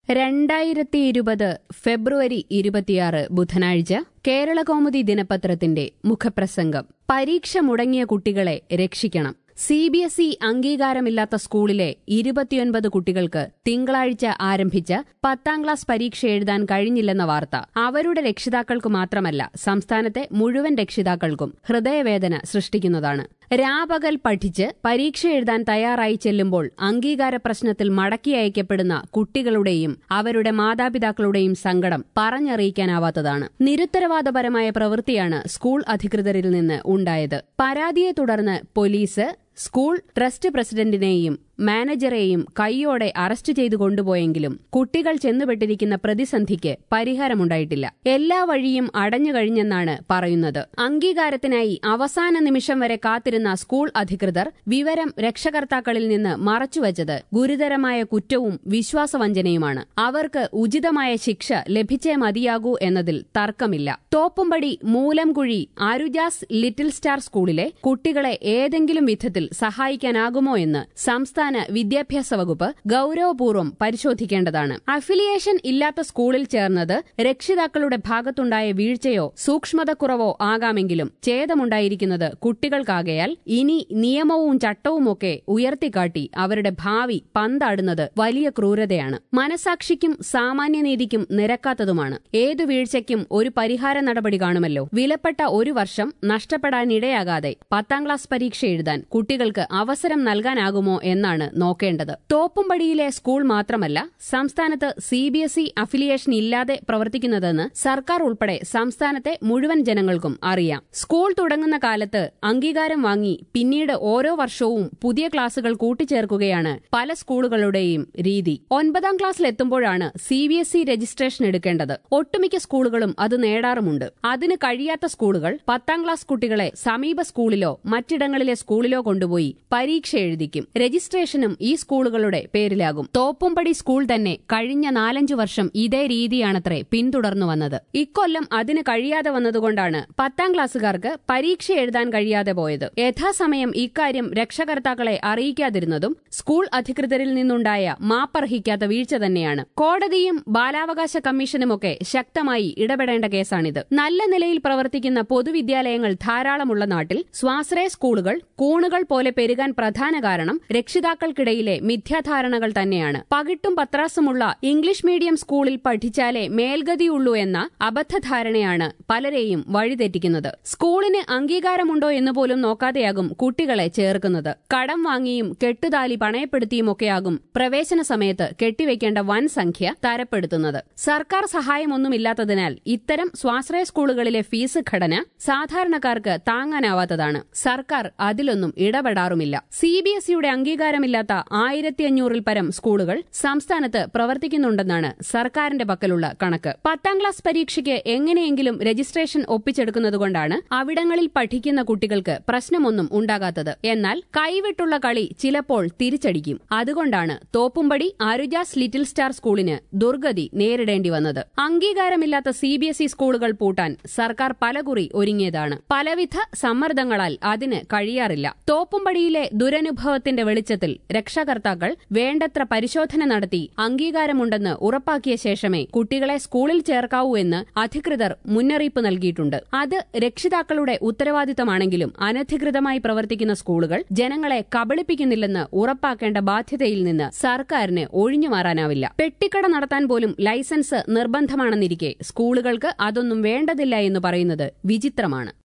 രണ്ടായിരത്തി ഇരുപത് ഫെബ്രുവരി ഇരുപത്തിയാറ് ബുധനാഴ്ച കേരളകൗമുദി ദിനപത്രത്തിന്റെ മുഖപ്രസംഗം പരീക്ഷ മുടങ്ങിയ കുട്ടികളെ രക്ഷിക്കണം സി ബി എസ് ഇ അംഗീകാരമില്ലാത്ത സ്കൂളിലെ ഇരുപത്തിയൊൻപത് കുട്ടികൾക്ക് തിങ്കളാഴ്ച ആരംഭിച്ച പത്താം ക്ലാസ് പരീക്ഷ എഴുതാൻ കഴിഞ്ഞില്ലെന്ന വാർത്ത അവരുടെ രക്ഷിതാക്കൾക്ക് മാത്രമല്ല സംസ്ഥാനത്തെ മുഴുവൻ രക്ഷിതാക്കൾക്കും ഹൃദയവേദന സൃഷ്ടിക്കുന്നതാണ് രാപകൽ പഠിച്ച് പരീക്ഷ എഴുതാൻ തയ്യാറായി ചെല്ലുമ്പോൾ അംഗീകാര പ്രശ്നത്തിൽ മടക്കി അയക്കപ്പെടുന്ന കുട്ടികളുടെയും അവരുടെ മാതാപിതാക്കളുടെയും സങ്കടം പറഞ്ഞറിയിക്കാനാവാത്തതാണ് നിരുത്തരവാദപരമായ പ്രവൃത്തിയാണ് സ്കൂൾ അധികൃതരിൽ നിന്ന് ഉണ്ടായത് പരാതിയെ തുടർന്ന് പോലീസ് സ്കൂൾ ട്രസ്റ്റ് പ്രസിഡന്റിനെയും മാനേജറെയും കൈയോടെ അറസ്റ്റ് ചെയ്തു കൊണ്ടുപോയെങ്കിലും കുട്ടികൾ ചെന്നുപെട്ടിരിക്കുന്ന പ്രതിസന്ധിക്ക് പരിഹാരമുണ്ടായിട്ടില്ല എല്ലാ വഴിയും അടഞ്ഞു കഴിഞ്ഞെന്നാണ് പറയുന്നത് അംഗീകാരത്തിനായി അവസാന നിമിഷം വരെ കാത്തിരുന്ന സ്കൂൾ അധികൃതർ വിവരം രക്ഷകർത്താക്കളിൽ നിന്ന് മറച്ചുവച്ചത് ഗുരുതരമായ കുറ്റവും വിശ്വാസവഞ്ചനയുമാണ് അവർക്ക് ഉചിതമായ ശിക്ഷ ലഭിച്ചേ മതിയാകൂ എന്നതിൽ തർക്കമില്ല തോപ്പുംപടി മൂലംകുഴി ആരുജാസ് ലിറ്റിൽ സ്റ്റാർ സ്കൂളിലെ കുട്ടികളെ ഏതെങ്കിലും വിധത്തിൽ സഹായിക്കാനാകുമോ എന്ന് സംസ്ഥാന വിദ്യാഭ്യാസ വകുപ്പ് ഗൌരവപൂർവ്വം പരിശോധിക്കേണ്ടതാണ് അഫിലിയേഷൻ ഇല്ലാത്ത സ്കൂളിൽ ചേർന്നത് രക്ഷിതാക്കളുടെ ഭാഗത്തുണ്ടായ വീഴ്ചയോ സൂക്ഷ്മതക്കുറവോ ആകാമെങ്കിലും ഛേദമുണ്ടായിരിക്കുന്നത് കുട്ടികൾക്കാകയാൽ ഇനി നിയമവും ചട്ടവുമൊക്കെ ഉയർത്തിക്കാട്ടി അവരുടെ ഭാവി പന്താടുന്നത് വലിയ ക്രൂരതയാണ് മനസാക്ഷിക്കും സാമാന്യനീതിക്കും നിരക്കാത്തതുമാണ് ഏതു വീഴ്ചയ്ക്കും ഒരു പരിഹാര നടപടി കാണുമല്ലോ വിലപ്പെട്ട ഒരു വർഷം നഷ്ടപ്പെടാനിടയാകാതെ പത്താം ക്ലാസ് പരീക്ഷ എഴുതാൻ കുട്ടികൾക്ക് അവസരം നൽകാനാകുമോ എന്നാണ് നോക്കേണ്ടത് തോപ്പുംപടിയിലെ സ്കൂൾ മാത്രമല്ല സംസ്ഥാനത്ത് C B S E affiliation ഇല്ലാതെ പ്രവർത്തിക്കുന്നതെന്ന് സർക്കാർ ഉൾപ്പെടെ സംസ്ഥാനത്തെ മുഴുവൻ ജനങ്ങൾക്കും അറിയാം സ്കൂൾ തുടങ്ങുന്ന കാലത്ത് അംഗീകാരം വാങ്ങി പിന്നീട് ഓരോ വർഷവും പുതിയ ക്ലാസുകൾ കൂട്ടിച്ചേർക്കുകയാണ് പല സ്കൂളുകളുടെയും രീതി ഒൻപതാം ക്ലാസ്സിലെത്തുമ്പോഴാണ് C B S E registration എടുക്കേണ്ടത് ഒട്ടുമിക്ക സ്കൂളുകളും അത് നേടാറുമുണ്ട് അതിന് കഴിയാത്ത സ്കൂളുകൾ പത്താം ക്ലാസ് കുട്ടികളെ സമീപ സ്കൂളിലോ മറ്റിടങ്ങളിലെ സ്കൂളിലോ കൊണ്ടുപോയി പരീക്ഷ എഴുതിക്കും രജിസ്ട്രേഷനും ഈ സ്കൂളുകളുടെ പേരിലാകും തോപ്പുംപടി സ്കൂൾ തന്നെ കഴിഞ്ഞ നാലഞ്ചു വർഷം ഇതേ രീതിയാണത്രേ പിന്തുടർന്നു വന്നത് ഇക്കൊല്ലം അതിന് കഴിയാതെ വന്നതുകൊണ്ടാണ് പത്താം ക്ലാസ്സുകാർക്ക് പരീക്ഷ എഴുതാൻ കഴിയാതെ പോയത് യഥാസമയം ഇക്കാര്യം രക്ഷകർത്താക്കളെ അറിയിക്കാതിരുന്നതും സ്കൂൾ അധികൃതരിൽ നിന്നുണ്ടായ മാപ്പർഹിക്കാത്ത വീഴ്ച തന്നെയാണ് കോടതിയും ബാലാവകാശ കമ്മീഷനുമൊക്കെ ശക്തമായി ഇടപെടേണ്ട കേസാണിത് നല്ല നിലയിൽ പ്രവർത്തിക്കുന്ന പൊതുവിദ്യാലയങ്ങൾ ധാരാളമുള്ള നാട്ടിൽ സ്വാശ്രയ സ്കൂളുകൾ കൂണുകൾ പോലെ പെരുകാൻ പ്രധാന കാരണം രക്ഷിതാക്കൾക്കിടയിലെ മിഥ്യാധാരണകൾ തന്നെയാണ് പകിട്ടും പത്രാസുമുള്ള ഇംഗ്ലീഷ് മീഡിയം സ്കൂളിൽ പഠിച്ചാലേ മേൽഗതിയുള്ളൂ എന്ന അബദ്ധധാരണയാണ് പലരെയും വഴിതെറ്റിക്കുന്നത് സ്കൂളിന് അംഗീകാരമുണ്ടോ എന്ന് പോലും നോക്കാതെയാകും കുട്ടികളെ ചേർക്കുന്നത് കടം വാങ്ങിയും കെട്ടുതാലി പണയപ്പെടുത്തിയുമൊക്കെയാകും പ്രവേശന സമയത്ത് കെട്ടിവെക്കേണ്ട വൻ സംഖ്യ തരപ്പെടുത്തുന്നത് സർക്കാർ സഹായമൊന്നുമില്ലാത്തതിനാൽ ഇത്തരം സ്വാശ്രയ സ്കൂളുകളിലെ ഫീസ് ഘടന സാധാരണക്കാർക്ക് താങ്ങാനാവാത്തതാണ് സർക്കാർ അതിലൊന്നും ഇടപെടാറുമില്ല സി ബി എസ് ഇയുടെ അംഗീകാരമില്ലാത്ത ആയിരത്തി അഞ്ഞൂറിൽ പരം സ്കൂളുകൾ സംസ്ഥാനത്ത് പ്രവർത്തിക്കുന്നുണ്ടെന്നാണ് സർക്കാരിന്റെ പക്കലുള്ള കണക്ക് പത്താം ക്ലാസ് പരീക്ഷയ്ക്ക് എങ്ങനെയെങ്കിലും രജിസ്ട്രേഷൻ ഒപ്പിച്ചെടുക്കുന്നതുകൊണ്ടാണ് അവിടങ്ങളിൽ പഠിക്കുന്ന കുട്ടികൾക്ക് പ്രശ്നമൊന്നും ഉണ്ടാകാത്തത് എന്നാൽ കൈവിട്ടുള്ള കളി ചിലപ്പോൾ തിരിച്ചടിക്കും അതുകൊണ്ടാണ് തോപ്പുംപടി ആരുജാസ് ലിറ്റിൽ സ്റ്റാർ സ്കൂളിന് ദുർഗതി നേരിടേണ്ടി വന്നത് അംഗീകാരമില്ലാത്ത സി ബി എസ് ഇ സ്കൂളുകൾ പൂട്ടാൻ സർക്കാർ പലകുറി ഒരുങ്ങിയതാണ് പലവിധ സമ്മർദ്ദങ്ങളാൽ അതിന് കഴിയാറില്ല തോപ്പുംപടിയിലെ ദുരനുഭവത്തിന്റെ വെളിച്ചത്തിൽ രക്ഷകർത്താക്കൾ വേണ്ടത്ര പരിശോധന നടത്തി അംഗീകാരമുണ്ടെന്ന് ഉറപ്പാക്കിയ ശേഷമേ കുട്ടികളെ സ്കൂളിൽ ചേർക്കാവൂ എന്ന് അധികൃതർ മുന്നറിയിപ്പ് നൽകിയിട്ടുണ്ട് അത് രക്ഷിതാക്കളുടെ ഉത്തരവാദിത്തമാണെങ്കിലും അനധികൃതമായി പ്രവർത്തിക്കുന്ന സ്കൂളുകൾ ജനങ്ങളെ കബളിപ്പിക്കുന്നില്ലെന്ന് ഉറപ്പാക്കേണ്ട ബാധ്യതയിൽ നിന്ന് സർക്കാരിന് ഒഴിഞ്ഞുമാറാനാവില്ല പെട്ടിക്കട നടത്താൻ പോലും ലൈസൻസ് നിർബന്ധമാണെന്നിരിക്കെ സ്കൂളുകൾക്ക് അതൊന്നും വേണ്ടതില്ല എന്ന് പറയുന്നത് വിചിത്രമാണ്